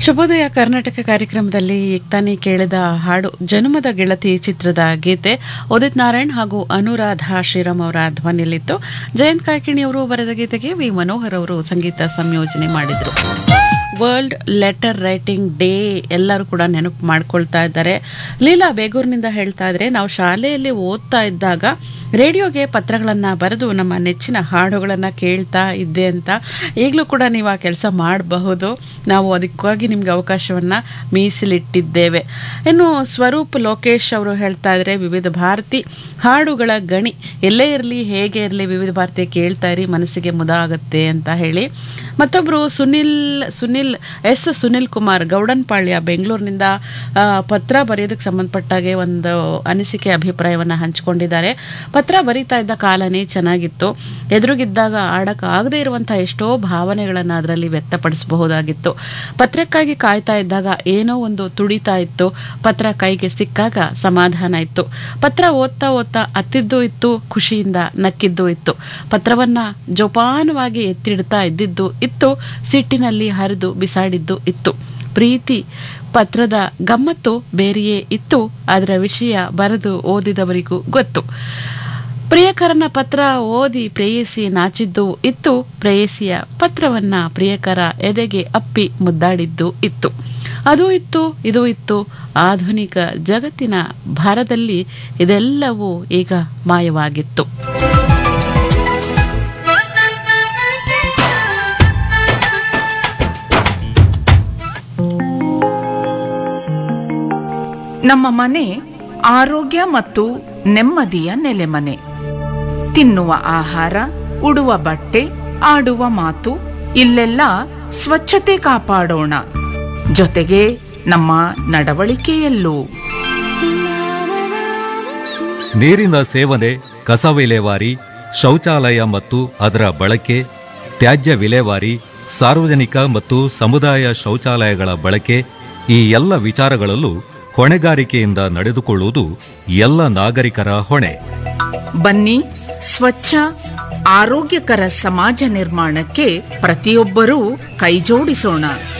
ಶುಭೋದಯ ಕರ್ನಾಟಕ ಕಾರ್ಯಕ್ರಮದಲ್ಲಿ ಈಗ ತಾನೇ ಕೇಳಿದ ಹಾಡು ಜನ್ಮದ ಗೆಳತಿ ಚಿತ್ರದ ಗೀತೆ ಉದಿತ್ ನಾರಾಯಣ್ ಹಾಗೂ ಅನುರಾಧ ಶ್ರೀರಾಮ್ ಅವರ ಧ್ವನಿಯಲ್ಲಿತ್ತು ಜಯಂತ್ ಕಾಯ್ಕಿಣಿ ಅವರು ಬರೆದ ಗೀತೆಗೆ ವಿ ಮನೋಹರ್ ಅವರು ಸಂಗೀತ ಸಂಯೋಜನೆ ಮಾಡಿದರು ವರ್ಲ್ಡ್ ಲೆಟರ್ ರೈಟಿಂಗ್ ಡೇ ಎಲ್ಲರೂ ಕೂಡ ನೆನಪು ಮಾಡ್ಕೊಳ್ತಾ ಇದ್ದಾರೆ ಲೀಲಾ ಬೇಗೂರಿನಿಂದ ಹೇಳ್ತಾ ಇದ್ರೆ ನಾವು ಶಾಲೆಯಲ್ಲಿ ಓದ್ತಾ ಇದ್ದಾಗ ರೇಡಿಯೋಗೆ ಪತ್ರಗಳನ್ನು ಬರೆದು ನಮ್ಮ ನೆಚ್ಚಿನ ಹಾಡುಗಳನ್ನು ಕೇಳ್ತಾ ಇದ್ದೆ ಅಂತ ಈಗಲೂ ಕೂಡ ನೀವು ಆ ಕೆಲಸ ಮಾಡಬಹುದು ನಾವು ಅದಕ್ಕಾಗಿ ನಿಮ್ಗೆ ಅವಕಾಶವನ್ನು ಮೀಸಲಿಟ್ಟಿದ್ದೇವೆ ಇನ್ನು ಸ್ವರೂಪ್ ಲೋಕೇಶ್ ಅವರು ಹೇಳ್ತಾ ಇದ್ದಾರೆ ವಿವಿಧ ಭಾರತಿ ಹಾಡುಗಳ ಗಣಿ ಎಲ್ಲೇ ಇರಲಿ ಹೇಗೆ ಇರಲಿ ವಿವಿಧ ಭಾರತಿ ಕೇಳ್ತಾ ಇರಿ ಮನಸ್ಸಿಗೆ ಮುದ ಆಗುತ್ತೆ ಅಂತ ಹೇಳಿ ಮತ್ತೊಬ್ಬರು ಸುನಿಲ್ ಸುನಿಲ್ ಎಸ್ ಸುನಿಲ್ ಕುಮಾರ್ ಗೌಡನ್ಪಾಳ್ಯ ಬೆಂಗಳೂರಿನಿಂದ ಆ, ಪತ್ರ ಬರೆಯೋದಕ್ಕೆ ಸಂಬಂಧಪಟ್ಟಾಗೆ ಒಂದು ಅನಿಸಿಕೆ ಅಭಿಪ್ರಾಯವನ್ನು ಹಂಚಿಕೊಂಡಿದ್ದಾರೆ ಪತ್ರ ಬರೀತಾ ಇದ್ದ ಕಾಲನೇ ಚೆನ್ನಾಗಿತ್ತು ಎದುರುಗಿದ್ದಾಗ ಆಡಕ್ಕಾಗದೇ ಇರುವಂಥ ಎಷ್ಟೋ ಭಾವನೆಗಳನ್ನು ಅದರಲ್ಲಿ ವ್ಯಕ್ತಪಡಿಸಬಹುದಾಗಿತ್ತು ಪತ್ರಕ್ಕಾಗಿ ಕಾಯ್ತಾ ಇದ್ದಾಗ ಏನೋ ಒಂದು ತುಡಿತಾ ಇತ್ತು ಪತ್ರ ಕೈಗೆ ಸಿಕ್ಕಾಗ ಸಮಾಧಾನ ಇತ್ತು ಪತ್ರ ಓದ್ತಾ ಓದ್ತಾ ಅತ್ತಿದ್ದು ಇತ್ತು ಖುಷಿಯಿಂದ ನಕ್ಕಿದ್ದು ಇತ್ತು ಪತ್ರವನ್ನ ಜೋಪಾನವಾಗಿ ಎತ್ತಿಡ್ತಾ ಇದ್ದಿದ್ದು ಇತ್ತು ಸಿಟ್ಟಿನಲ್ಲಿ ಹರಿದು ಬಿಸಾಡಿದ್ದು ಇತ್ತು ಪ್ರೀತಿ ಪತ್ರದ ಗಮ್ಮತ್ತು ಬೇರೆಯೇ ಇತ್ತು ಅದರ ವಿಷಯ ಬರೆದು ಓದಿದವರಿಗೂ ಗೊತ್ತು ಪ್ರಿಯಕರನ ಪತ್ರ ಓದಿ ಪ್ರೇಯಸಿ ನಾಚಿದ್ದು ಇತ್ತು ಪ್ರೇಯಸಿಯ ಪತ್ರವನ್ನ ಪ್ರಿಯಕರ ಎದೆಗೆ ಅಪ್ಪಿ ಮುದ್ದಾಡಿದ್ದು ಇತ್ತು ಅದು ಇತ್ತು ಇದು ಇತ್ತು ಆಧುನಿಕ ಜಗತ್ತಿನ ಭಾರದಲ್ಲಿ ಇದೆಲ್ಲವೂ ಈಗ ಮಾಯವಾಗಿತ್ತು ನಮ್ಮ ಮನೆ ಆರೋಗ್ಯ ಮತ್ತು ನೆಮ್ಮದಿಯ ನೆಲೆಮನೆ ತಿನ್ನುವ ಆಹಾರ ಉಡುವ ಬಟ್ಟೆ ಆಡುವ ಮಾತು ಇಲ್ಲೆಲ್ಲ ಸ್ವಚ್ಛತೆ ಕಾಪಾಡೋಣ ಜೊತೆಗೆ ನಮ್ಮ ನಡವಳಿಕೆಯಲ್ಲೂ ನೀರಿನ ಸೇವನೆ ಕಸ ವಿಲೇವಾರಿ ಶೌಚಾಲಯ ಮತ್ತು ಅದರ ಬಳಕೆ ತ್ಯಾಜ್ಯ ವಿಲೇವಾರಿ ಸಾರ್ವಜನಿಕ ಮತ್ತು ಸಮುದಾಯ ಶೌಚಾಲಯಗಳ ಬಳಕೆ ಈ ಎಲ್ಲ ವಿಚಾರಗಳಲ್ಲೂ ಹೊಣೆಗಾರಿಕೆಯಿಂದ ನಡೆದುಕೊಳ್ಳುವುದು ಎಲ್ಲ ನಾಗರಿಕರ ಹೊಣೆ ಬನ್ನಿ ಸ್ವಚ್ಛ ಆರೋಗ್ಯಕರ ಸಮಾಜ ನಿರ್ಮಾಣಕ್ಕೆ ಪ್ರತಿಯೊಬ್ಬರೂ ಕೈಜೋಡಿಸೋಣ